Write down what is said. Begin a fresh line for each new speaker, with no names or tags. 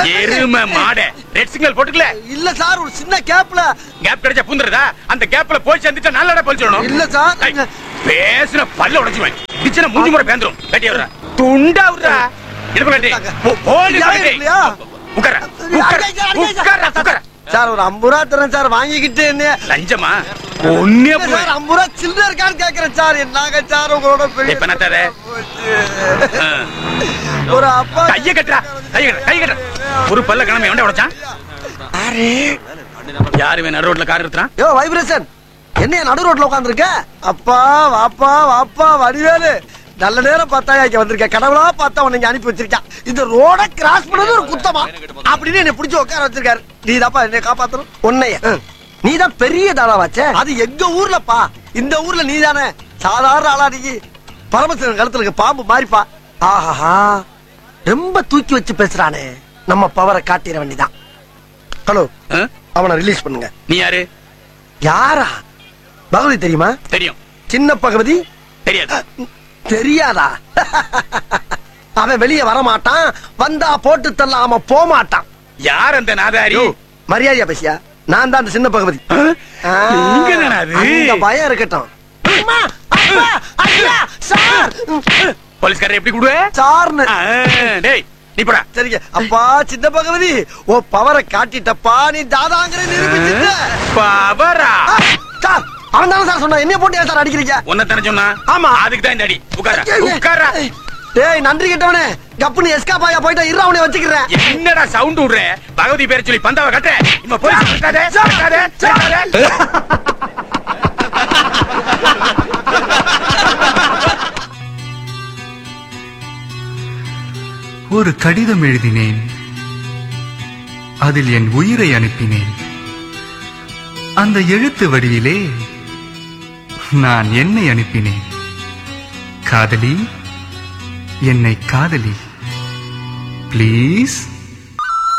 எருமை மாட red signal போட்டுக்கல
இல்ல சார் ஒரு சின்ன கேப்ல
கேப் கிடைச்சா பூந்துறதா அந்த கேப்ல போய் சேர்ந்துட்டா நல்லடா போலிச்சிடணும்
இல்ல சார்
ஐய், பேசுன பல்ல உடைச்சுவேன் இடிச்சுனா மூஞ்சி முறை பேந்துரும் கட்டி விடுறா துண்டா விடுறா இடுப்பு கட்டி போ- போலீஸ்
யாரும்
கட்டி.
இல்லையா?
உட்கார உட்கார உட்கார உட்கார
சார் ஒரு ஐம்பது ரூபா தரேன் சார் வாங்கிக்கிட்டு என்ன
லஞ்சமா ஒன்னே
இல்ல சார் ஐம்பது ரூபா சில்லற இருக்கான்னு கேக்குறேன் சார் என்னங்க சார் உங்களோட பெரிய
இப்ப என்ன தர ஆ.
ஒரு அப்பா
கைய கட்டுறா கைய கட்டுறா கைய கட்டுறா ஒரு பல்ல கிளம்பி எவன்டா உடைச்சான் யாரு இவன் நடு ரோட்ல கார் எடுத்துறான்
யோ வைப்ரேஷன் என்ன நடு ரோட்ல உட்காந்துருக்க அப்பா வாப்பா வாப்பா வடிவேலு நல்ல நேரம் பார்த்தா இங்க வந்திருக்க கடவுளா பார்த்தா உன்னை இங்க அனுப்பி வச்சிருக்கான் இந்த ரோட கிராஸ் பண்ணது ஒரு குத்தமா அப்படின்னு என்னை பிடிச்சு உட்கார வச்சிருக்காரு நீ தாப்பா என்னை காப்பாத்தணும் உன்னைய நீ தான் பெரிய தாளா வச்ச அது எங்க ஊர்லப்பா இந்த ஊர்ல நீ தானே சாதாரண ஆளா நீ பரமசிவன் கழுத்துல இருக்க பாம்பு மாறிப்பா ஆஹா ரொம்ப தூக்கி வச்சு பேசுறானே நம்ம பவரை காட்டிட வேண்டிதான் ஹலோ
ஆ?
அவனை ரிலீஸ் பண்ணுங்க
நீ யாரு
யாரா பகவதி தெரியுமா
தெரியும்
சின்ன பகவதி
தெரியாது
தெரியாதா அவன் வெளியே வர மாட்டான் வந்தா போட்டு தள்ளாம போக மாட்டான்
யார் அந்த நாதாரி
யோ, மரியாதையா பேசியா நான் தான் அந்த சின்ன பகவதி
ஆ?
ஆ,
இங்கதானா அது?
அந்த பயம் இருக்கட்டும் அம்மா, அப்பா, ஐயா, சார்
போலீஸ்காரர் எப்படி கூடுவ
சார்னு
ஆ, டேய் நீ போடா
சரிங்க அப்பா சின்ன பகவதி ஓ பவரை காட்டிட்டப்பா நீ தாதாங்கிற நிரூபிச்சுட்ட
பவரா
ஆ, சார் அவன் தானே சார் சொன்னா என்ன போட்டு ஏன் சார் அடிக்கிறீங்க
உன்னை தானே சொன்னா
ஆமா.
அதுக்கு தான் இந்த அடி உட்கார உட்கார
டேய் நன்றி கெட்டவனே கப்புனு எஸ்கா பாயா போயிட்டா இரு அவனை வச்சுக்கிறேன்
என்னடா சவுண்ட் விடுற பகவதி பேர் சொல்லி பந்தாவ கட்ட இம்ம போய் இருக்காதே இருக்காதே இருக்காதே
ஒரு கடிதம் எழுதினேன் அதில் என் உயிரை அனுப்பினேன் அந்த எழுத்து வடிவிலே நான் என்னை அனுப்பினேன் காதலி என்னை காதலி ப்ளீஸ்